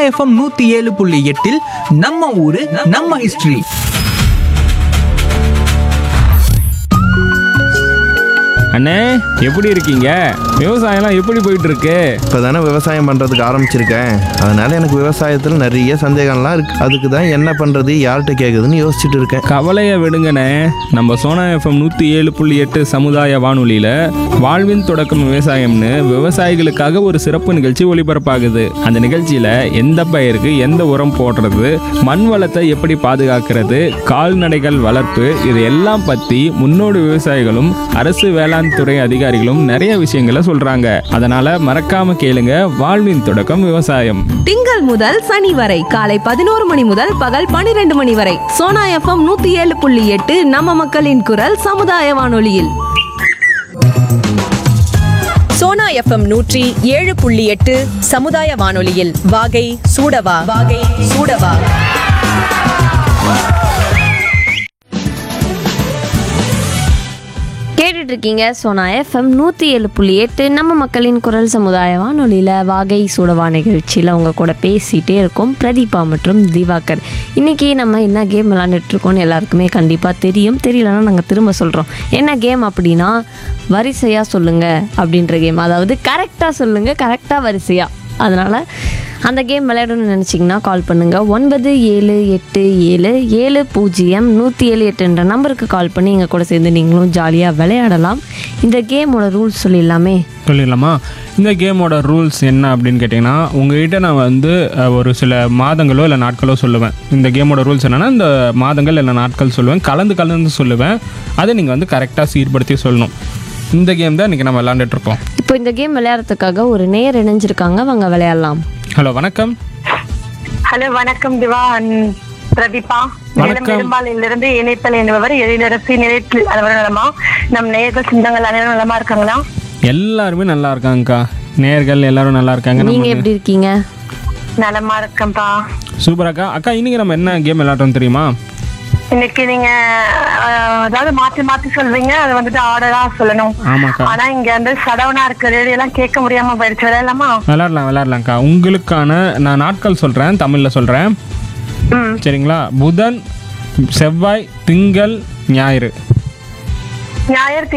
FM நூத்தி ஏழு புள்ளி எட்டில் நம்ம ஊரு நம்ம ஹிஸ்டரி அண்ணே எப்படி இருக்கீங்க விவசாயம்லாம் எப்படி போயிட்டு இருக்கு இப்போ தானே விவசாயம் பண்ணுறதுக்கு ஆரம்பிச்சிருக்கேன் அதனால எனக்கு விவசாயத்தில் நிறைய சந்தேகம்லாம் இருக்கு அதுக்கு தான் என்ன பண்ணுறது யார்கிட்ட கேட்குதுன்னு யோசிச்சுட்டு இருக்கேன் கவலையை விடுங்கண்ணே நம்ம சோனா எஃப்எம் நூற்றி ஏழு புள்ளி எட்டு சமுதாய வானொலியில் வாழ்வின் தொடக்கம் விவசாயம்னு விவசாயிகளுக்காக ஒரு சிறப்பு நிகழ்ச்சி ஒளிபரப்பாகுது அந்த நிகழ்ச்சியில் எந்த பயிருக்கு எந்த உரம் போடுறது மண் வளத்தை எப்படி பாதுகாக்கிறது கால்நடைகள் வளர்ப்பு இது எல்லாம் பற்றி முன்னோடி விவசாயிகளும் அரசு வேளாண் துறை அதிகாரிகளும் நிறைய விஷயங்களை சொல்கிறாங்க அதனால் மறக்காம கேளுங்க வாழ்வின் தொடக்கம் விவசாயம் திங்கள் முதல் சனி வரை காலை பதினோரு மணி முதல் பகல் பனிரெண்டு மணி வரை சோனா எஃப்எம் நூத்தி ஏழு புள்ளி எட்டு நம்ம மக்களின் குரல் சமுதாய வானொலியில் சோனா எஃப்எம் நூற்றி ஏழு புள்ளி எட்டு சமுதாய வானொலியில் வாகை சூடவா வாகை சூடவா கேட்டுட்டு இருக்கீங்க சோனா எஃப்எம் நூற்றி ஏழு புள்ளி எட்டு நம்ம மக்களின் குரல் சமுதாய வானொலியில் வாகை சூடவா நிகழ்ச்சியில் அவங்க கூட பேசிகிட்டே இருக்கோம் பிரதீபா மற்றும் திவாகர் இன்றைக்கி நம்ம என்ன கேம் விளாண்டுட்டு இருக்கோம்னு எல்லாருக்குமே கண்டிப்பாக தெரியும் தெரியலன்னா நாங்கள் திரும்ப சொல்கிறோம் என்ன கேம் அப்படின்னா வரிசையாக சொல்லுங்கள் அப்படின்ற கேம் அதாவது கரெக்டாக சொல்லுங்கள் கரெக்டாக வரிசையாக அதனால் அந்த கேம் விளையாடணும்னு நினச்சிங்கன்னா கால் பண்ணுங்கள் ஒன்பது ஏழு எட்டு ஏழு ஏழு பூஜ்ஜியம் நூற்றி ஏழு எட்டுன்ற நம்பருக்கு கால் பண்ணி எங்கள் கூட சேர்ந்து நீங்களும் ஜாலியாக விளையாடலாம் இந்த கேமோட ரூல்ஸ் சொல்லிடலாமே சொல்லிடலாமா இந்த கேமோட ரூல்ஸ் என்ன அப்படின்னு கேட்டிங்கன்னா உங்ககிட்ட நான் வந்து அஹ், ஒரு சில மாதங்களோ இல்லை நாட்களோ சொல்லுவேன் இந்த கேமோட ரூல்ஸ் என்னென்னா இந்த மாதங்கள் இல்லை நாட்கள் சொல்லுவேன் கலந்து கலந்து சொல்லுவேன் அதை நீங்கள் வந்து கரெக்டாக சீர்படுத்தி சொல்லணும் இந்த கேம் தான் இன்றைக்கி நம்ம விளாண்டுட்டு இருக்கோம் இப்போ இந்த கேம் விளையாடுறதுக்காக ஒரு நேர் இணைஞ்சிருக்காங்க அவங்க விளையாடலாம் ஹலோ வணக்கம் ஹலோ வணக்கம் திவா அண்ட் பிரதீபா வணக்கம். பெரும்பாலில் இருந்து இணைப்பல் என்பவர் எழிலரசி நிலையத்தில் அலுவலர் நலமா நம் நேயர்கள் சொந்தங்கள் அனைவரும் நலமா இருக்காங்களா எல்லாருமே நல்லா இருக்காங்கக்கா நேர்கள் எல்லாரும் நல்லா இருக்காங்க நீங்கள் நம்ம எப்படி இருக்கீங்க நலமா இருக்கேன்ப்பா சூப்பர் அக்கா அக்கா இன்னைக்கு நம்ம என்ன கேம் விளையாடுறோம் தெரியுமா இன்னைக்கு நீங்க அஹ், அதாவது மாத்தி மாத்தி சொல்வீங்க அது வந்துட்டு ஆர்டரா சொல்லணும் ஆமாக்கா ஆனா இங்க வந்து சடவுனா இருக்கு ரேடியோ எல்லாம் கேட்க முடியாம போயிடுச்சு விளையாடலாமா விளையாடலாம் விளையாடலாம்க்கா உங்களுக்கான நான் நாட்கள் சொல்கிறேன் தமிழில் சொல்கிறேன் ம் சரிங்களா புதன் செவ்வாய் திங்கள் ஞாயிறு ஞாயிறு